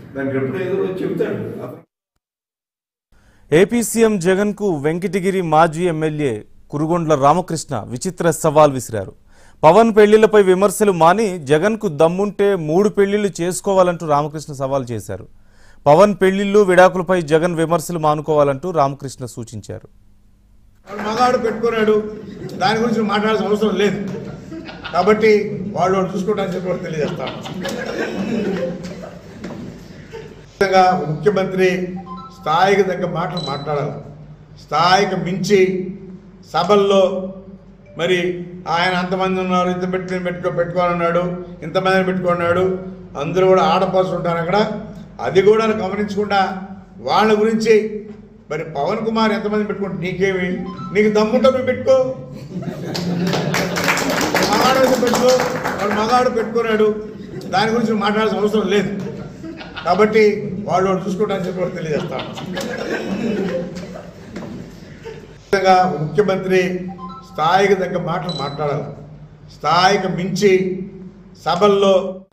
దానికి ఎప్పుడు ఏదో ఒకటి చెప్తాడు ఏపీ సీఎం జగన్ కు వెంకటగిరి మాజీ ఎమ్మెల్యే కురుగొండ్ల రామకృష్ణ విచిత్ర సవాల్ విసిరారు పవన్ పెళ్లిళ్లపై విమర్శలు మాని జగన్ కు దమ్ముంటే మూడు పెళ్లిళ్లు చేసుకోవాలంటూ రామకృష్ణ సవాల్ చేశారు పవన్ పెళ్లిళ్లు విడాకులపై జగన్ విమర్శలు మానుకోవాలంటూ రామకృష్ణ సూచించారు వాడు మగాడు పెట్టుకున్నాడు దాని గురించి మాట్లాడాల్సిన అవసరం లేదు కాబట్టి వాళ్ళు వాడు చూసుకోవడానికి చెప్పి కూడా తెలియజేస్తాను ఖచ్చితంగా ముఖ్యమంత్రి స్థాయికి తగ్గ మాటలు మాట్లాడాలి స్థాయికి మించి సభల్లో మరి ఆయన అంతమంది ఉన్నారు ఇంత పెట్టి పెట్టుకో పెట్టుకోనన్నాడు ఇంతమందిని పెట్టుకున్నాడు అందరూ కూడా ఆడపడుచు ఉంటారు అక్కడ అది కూడా గమనించకుండా వాళ్ళ గురించి మరి పవన్ కుమార్ ఎంతమంది పెట్టుకుంటే నీకేమి నీకు దమ్ముంటే నువ్వు పెట్టుకో మగాడు అయితే పెట్టుకో వాడు మగాడు పెట్టుకున్నాడు దాని గురించి మాట్లాడాల్సిన అవసరం లేదు కాబట్టి వాళ్ళు వాడు చూసుకోవడానికి చెప్పి కూడా తెలియజేస్తాను ఖచ్చితంగా ముఖ్యమంత్రి స్థాయికి తగ్గ మాటలు మాట్లాడాలి స్థాయికి మించి సభల్లో